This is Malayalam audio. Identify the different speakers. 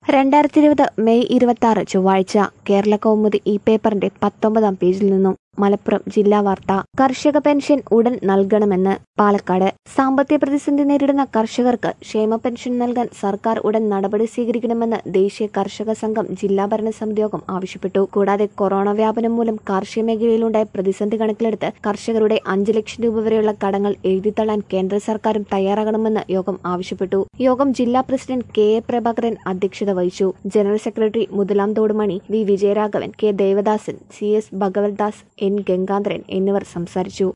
Speaker 1: രണ്ടായിരത്തി ഇരുപത് മെയ് ഇരുപത്തി ആറ് ചൊവ്വാഴ്ച കേരള കൗമുദി ഈ പേപ്പറിന്റെ പത്തൊമ്പതാം പേജിൽ നിന്നും മലപ്പുറം ജില്ലാ വാർത്ത കർഷക പെൻഷൻ ഉടൻ നൽകണമെന്ന് പാലക്കാട് സാമ്പത്തിക പ്രതിസന്ധി നേരിടുന്ന കർഷകർക്ക് ക്ഷേമ പെൻഷൻ നൽകാൻ സർക്കാർ ഉടൻ നടപടി സ്വീകരിക്കണമെന്ന് ദേശീയ കർഷക സംഘം ജില്ലാ ഭരണസമിതി യോഗം ആവശ്യപ്പെട്ടു കൂടാതെ കൊറോണ വ്യാപനം മൂലം കാർഷിക മേഖലയിലുണ്ടായ പ്രതിസന്ധി കണക്കിലെടുത്ത് കർഷകരുടെ അഞ്ച് ലക്ഷം രൂപ വരെയുള്ള കടങ്ങൾ എഴുതിത്തള്ളാൻ കേന്ദ്ര സർക്കാരും തയ്യാറാകണമെന്ന് യോഗം ആവശ്യപ്പെട്ടു യോഗം ജില്ലാ പ്രസിഡന്റ് കെ എ പ്രഭാകരൻ അധ്യക്ഷത വഹിച്ചു ജനറൽ സെക്രട്ടറി മുതലാം തോടുമണി V Vijayaraghavan K Devadasan C S Bhagavathdas N Gangadharan എന്നിവർ സംസാരിച്ചു